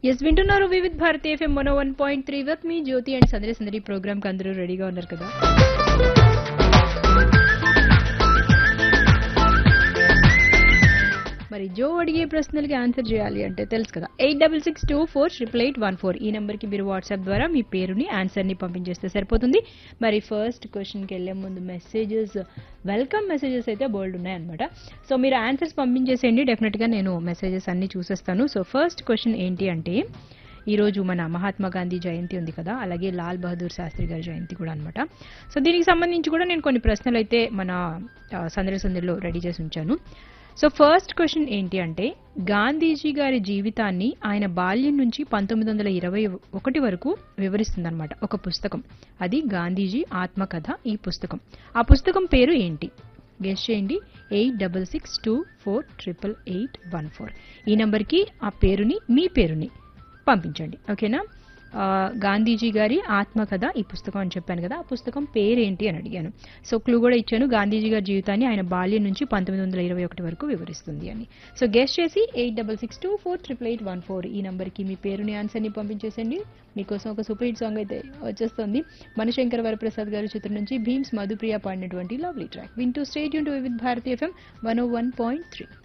yes వింటున్నారు Vividh Bharati FM one one point three with మీ Jyothi and సందడి సందడి ప్రోగ్రామ్ కి అందరూ రెడీగా ఉన్నారు కదా మరి జో అడిగే ప్రశ్నలకి ఆన్సర్ చేయాలి అంటే తెలుసు కదా eight double six two four triple eight one four ఈ నెంబర్కి మీరు వాట్సాప్ ద్వారా మీ పేరుని ఆన్సర్ని పంపించేస్తే సరిపోతుంది మరి ఫస్ట్ క్వశ్చన్కి వెళ్ళే ముందు మెసేజెస్ వెల్కమ్ మెసేజెస్ అయితే బోల్డ్ ఉన్నాయన్నమాట సో మీరు ఆన్సర్స్ పంపించేసేయండి డెఫినెట్గా నేను మెసేజెస్ అన్ని చూసేస్తాను సో ఫస్ట్ క్వశ్చన్ ఏంటి అంటే ఈరోజు మన మహాత్మా గాంధీ జయంతి ఉంది కదా అలాగే లాల్ బహదూర్ శాస్త్రి గారి జయంతి కూడా అనమాట సో దీనికి సంబంధించి కూడా నేను కొన్ని ప్రశ్నలు అయితే మన ఆ, సందడి సందడిలో రెడీ చేసి ఉంచాను సో ఫస్ట్ క్వశ్చన్ ఏంటి అంటే గాంధీజీ గారి జీవితాన్ని ఆయన బాల్యం నుంచి పంతొమ్మిది వందల ఇరవై ఒకటి వరకు వివరిస్తుందన్నమాట ఒక పుస్తకం అది గాంధీజీ ఆత్మకథ ఈ పుస్తకం ఆ పుస్తకం పేరు ఏంటి గెస్ట్ చేయండి eight double six two four triple eight one four ఈ నెంబర్కి ఆ పేరుని మీ పేరుని పంపించండి ఓకేనా ఆ, గాంధీజీ గారి ఆత్మకథ ఈ పుస్తకం అని చెప్పాను కదా ఆ పుస్తకం పేరేంటి అని అడిగాను సో క్లూ కూడా ఇచ్చాను గాంధీజీ గారి జీవితాన్ని ఆయన బాల్యం నుంచి పంతొమ్మిది వందల ఇరవై ఒకటి వరకు వివరిస్తుంది అని సో గెస్ట్ చేసి eight double six two four triple eight one four ఈ నంబర్కి మీ పేరుని ఆన్సర్ని పంపించేసండి మీకోసం ఒక సూపర్ హిట్ సాంగ్ అయితే వచ్చేస్తుంది మణిశంకర్ వరప్రసాద్ గారి చిత్రం నుంచి భీమ్స్ మధుప్రియ పాడినటువంటి లవ్లీ ట్రాక్ వింటూ స్టేట్ యూన్ to with Bharati FM one O one point three